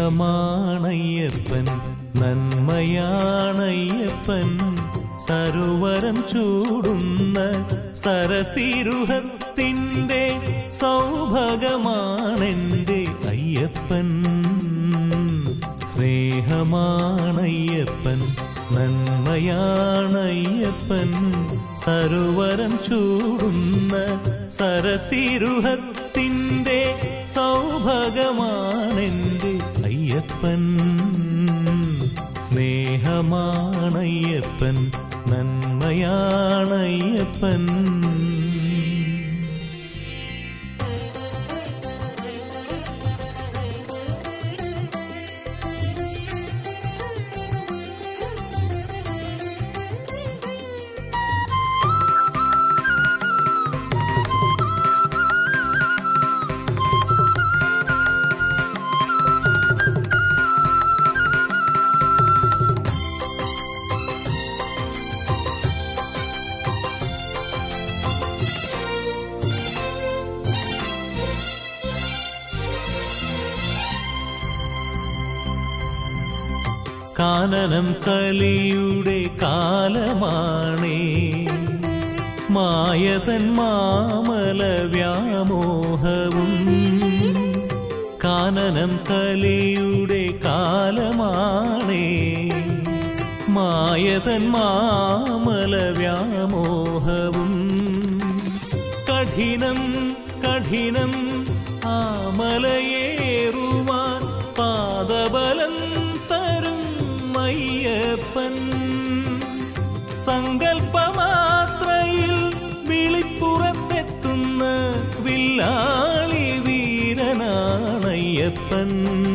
സ്നേഹമാണയ്യപ്പൻ നന്മയാണയ്യപ്പൻ സരോവരം ചൂടുന്ന സരസിരുഹത്തിൻ്റെ സൗഭഗമാണെൻ്റെ അയ്യപ്പൻ സ്നേഹമാണയ്യപ്പൻ നന്മയാണയ്യപ്പൻ സരോവരം ചൂടുന്ന സരസിരുഹത്തിൻ്റെ സൗഭഗമാണെൻ്റെ അയ്യപ്പൻ സ്നേഹമാണയ്യപ്പൻ നന്മയാണയ്യപ്പൻ കാനനം കലിയുടെ കാലമാണേ മായതൻ മാമല വ്യാമോഹവും കാനനം കലിയുടെ കാലമാണേ മായതൻ മാമല വ്യാമോഹവും കഠിനം കഠിനം ആമലയേറുവാൻ പാദബലം തരും അയ്യപ്പൻ സങ്കൽപ്പമാത്രയിൽ വിളിപ്പുറത്തെത്തുന്ന വില്ലാളി വീരനാണയ്യപ്പൻ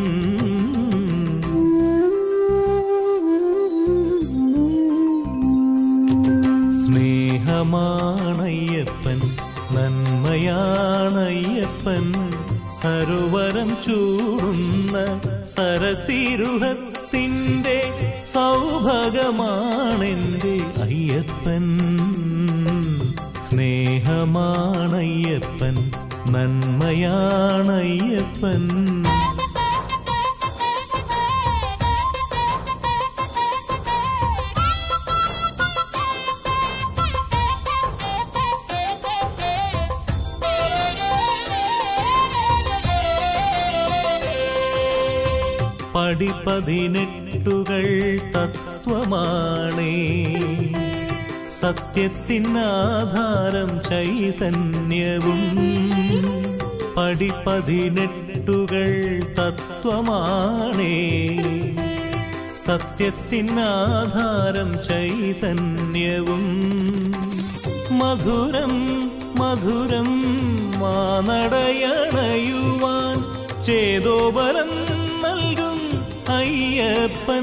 സ്നേഹമാണയ്യപ്പൻ നന്മയാണയ്യപ്പൻ സരോവരം ചൂടുന്ന സരസിരുഹത്തിൻ്റെ സൗഭഗമാണെൻ്റെ അയ്യപ്പൻ സ്നേഹമാണയ്യപ്പൻ നന്മയാണയ്യപ്പൻ പടിപതിനെട്ടുകൾ തത്വമാണേ സത്യത്തിനാധാരം ചൈതന്യവും പടിപതിനെട്ടുകൾ തത്വമാണേ സത്യത്തിനാധാരം ചൈതന്യവും മധുരം മധുരം മാനടയണയുവാൻ ചേതോബലം നൽകും അയ്യപ്പൻ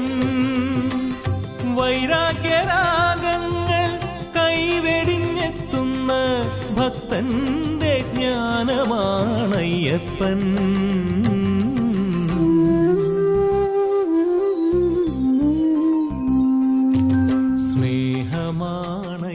വൈരാഗ്യരാഗങ്ങൾ കൈവെടിഞ്ഞെത്തുന്ന ഭക്തന്റെ ജ്ഞാനമാണയ്യപ്പൻ സ്നേഹമാണ്